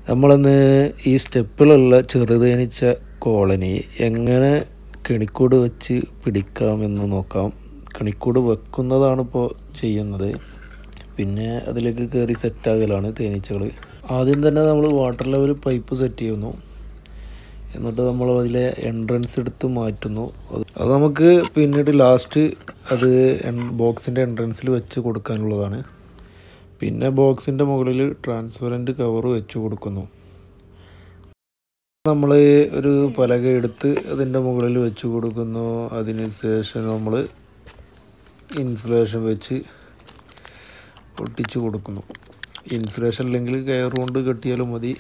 നമ്മളിന്ന് ഈ സ്റ്റെപ്പിലുള്ള ചെറുതേനീച്ച കോളനി എങ്ങനെ കെണിക്കൂട് വെച്ച് പിടിക്കാമെന്ന് നോക്കാം കെണിക്കൂട് വെക്കുന്നതാണ് ഇപ്പോൾ ചെയ്യുന്നത് പിന്നെ അതിലേക്ക് കയറി സെറ്റാകലാണ് തേനീച്ചകൾ ആദ്യം തന്നെ നമ്മൾ വാട്ടർ ലെവൽ പൈപ്പ് സെറ്റ് ചെയ്യുന്നു എന്നിട്ട് നമ്മൾ അതിലെ എൻട്രൻസ് എടുത്ത് മാറ്റുന്നു അത് അത് നമുക്ക് പിന്നീട് ലാസ്റ്റ് അത് ബോക്സിൻ്റെ എൻട്രൻസിൽ വെച്ച് കൊടുക്കാനുള്ളതാണ് പിന്നെ ബോക്സിൻ്റെ മുകളിൽ ട്രാൻസ്പെറൻറ്റ് കവർ വെച്ച് കൊടുക്കുന്നു നമ്മൾ ഒരു പലക എടുത്ത് അതിൻ്റെ മുകളിൽ വെച്ച് കൊടുക്കുന്നു അതിന് ശേഷം നമ്മൾ ഇൻസുലേഷൻ വെച്ച് ഒട്ടിച്ച് കൊടുക്കുന്നു ഇൻസുലേഷൻ അല്ലെങ്കിൽ കയർ കൊണ്ട് കെട്ടിയാലും മതി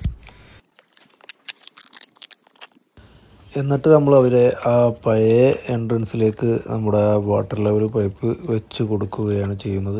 എന്നിട്ട് നമ്മൾ അവരെ ആ പഴയ എൻട്രൻസിലേക്ക് നമ്മുടെ വാട്ടർ ലെവൽ പൈപ്പ് വെച്ച് കൊടുക്കുകയാണ് ചെയ്യുന്നത്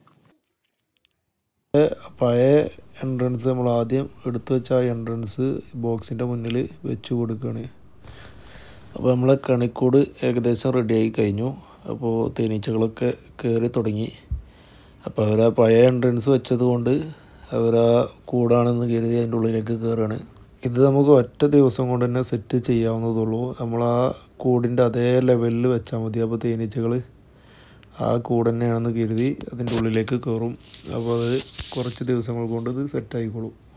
പഴയ എൻട്രൻസ് നമ്മൾ ആദ്യം എടുത്തു വെച്ച ആ എൻട്രൻസ് ബോക്സിൻ്റെ മുന്നിൽ വെച്ച് കൊടുക്കുകയാണ് അപ്പോൾ നമ്മളെ കണിക്കൂട് ഏകദേശം റെഡിയായി കഴിഞ്ഞു അപ്പോൾ തേനീച്ചകളൊക്കെ കയറി തുടങ്ങി അപ്പോൾ അവർ ആ പഴയ എൻട്രൻസ് വെച്ചത് കൊണ്ട് അവർ ആ കൂടാണെന്ന് കരുതി അതിൻ്റെ ഉള്ളിലേക്ക് കയറുകയാണ് ഇത് നമുക്ക് ഒറ്റ ദിവസം കൊണ്ട് തന്നെ സെറ്റ് ചെയ്യാവുന്നതുള്ളൂ നമ്മൾ ആ കൂടിൻ്റെ അതേ ലെവലിൽ വെച്ചാൽ മതി അപ്പോൾ തേനീച്ചകൾ ആ കൂട് തന്നെയാണെന്ന് കരുതി അതിൻ്റെ ഉള്ളിലേക്ക് കയറും അപ്പോൾ അത് കുറച്ച് ദിവസങ്ങൾ കൊണ്ട് ഇത് സെറ്റായിക്കോളും